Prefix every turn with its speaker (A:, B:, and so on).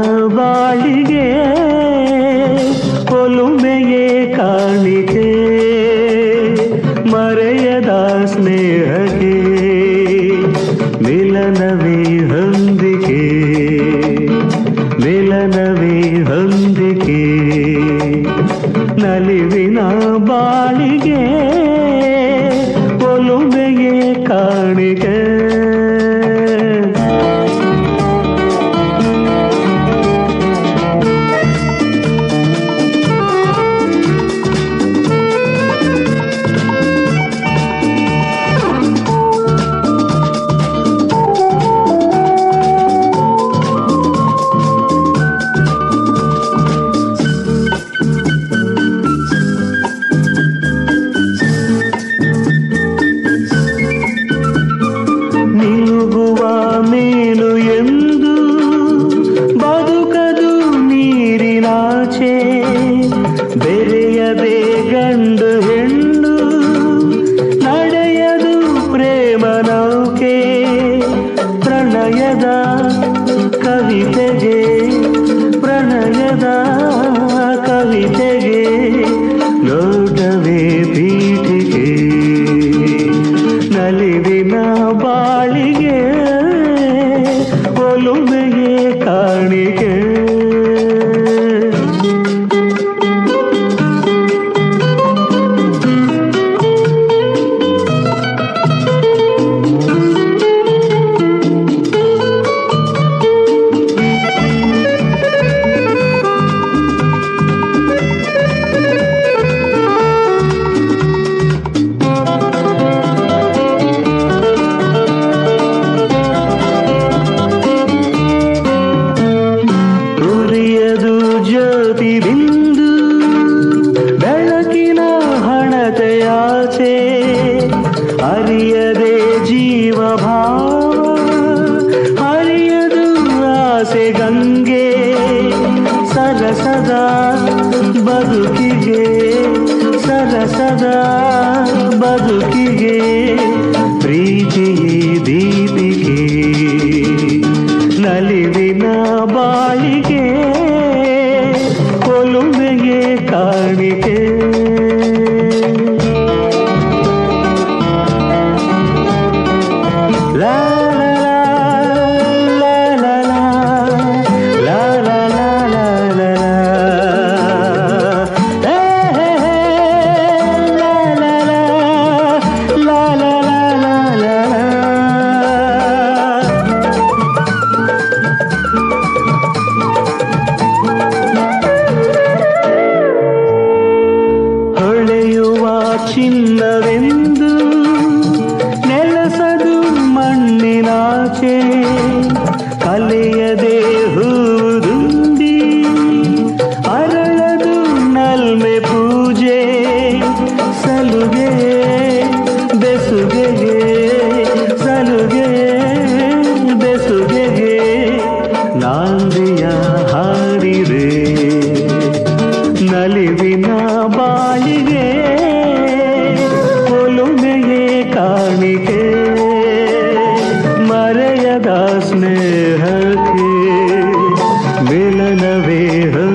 A: ಬಾಳಿಗೆ ಒಲುಮೆಯೇ ಕಾಣಿಕೆ ಮರೆಯದ ಸ್ನೇಹಕ್ಕೆ ಮಿಲನವೇ ಹೊಂದಿಕೆ ಮಿಲನವೇ ಹೊಂದಿಕೆ ನಲಿವಿನ ಬಾಳಿಗೆ ಒಲುಮೆಯೇ ಕಾಣಿಕೆ ನಿಲುಗುವ ಮೀನು ಎಂದು ಬದುಕದು ನೀರಿನಾಚೆ ಬೆರೆಯದೆ ಗಂಡು ಹೆಣ್ಣು ನಡೆಯದು ಪ್ರೇಮ ನೌಕೆ ಪ್ರಣಯದ ಕವಿತೆಗೆ ಪ್ರಣಯದ ಕವಿತೆಗೆ ನೋಟವೇ ಪೀಠಿಗೆ ನಲಿವಿನ ಬಾಳಿಗೆ ಒಲುಮೆಗೆ ಕಾಣಿಕೆ ಉರಿಯದು ಜ್ಯೋತಿ ಬಿಂದು ಬೆಳಕಿನ ಹಣತೆಯಾಚೆ ಅರಿಯದೆ ಜೀವ ಭಾವ ಅರಿಯದು ಆಸೆ ಗಂಗೆ ಸರಸದ ಬದುಕಿಗೆ ಸರಸದ ಬದುಕಿಗೆ ಪ್ರೀತಿಯೇ ದೀಪಿಗೆ ನಲಿವಿನ ಬಾಳಿಗೆ ಒಲುಮೆಗೆ ಕಾಣಿಕೆ ಲಾ ಲಾ ಲಾ ಲಾ ಲಾ ಲಾ ಲಾ ಲಾ ಲಾ ಲಾ ಏ ಹೇ ಹೇ ಲಾ ಲಾ ಲಾ ಲಾ ಲಾ ಲಾ ಲಾ ಲಾ ಹೊಳೆಯುವ ಚಿನ್ನವೆಂದು ನೆಲಸದು ಮಣ್ಣಿನಾಚೆ ಕಲೆಯದೆ ಹೂದುಂಬಿ ಅರಳದು ನಲ್ಮೆ ಪೂಜೆ ಸಲುಗೆ ಬೆಸುಗೆಗೆ ಸಲುಗೆ ಬೆಸುಗೆಗೆ ನಾಂದಿಯ ಹಾಡಿದೆ ನಲಿವಿನ ಬಾಳಿಗೆ ಒಲುಮೆಯೇ ಕಾಣಿಕೆ ಮರೆಯದ ಸ್ನೇಹಕ್ಕೆ ಮಿಲನವೇ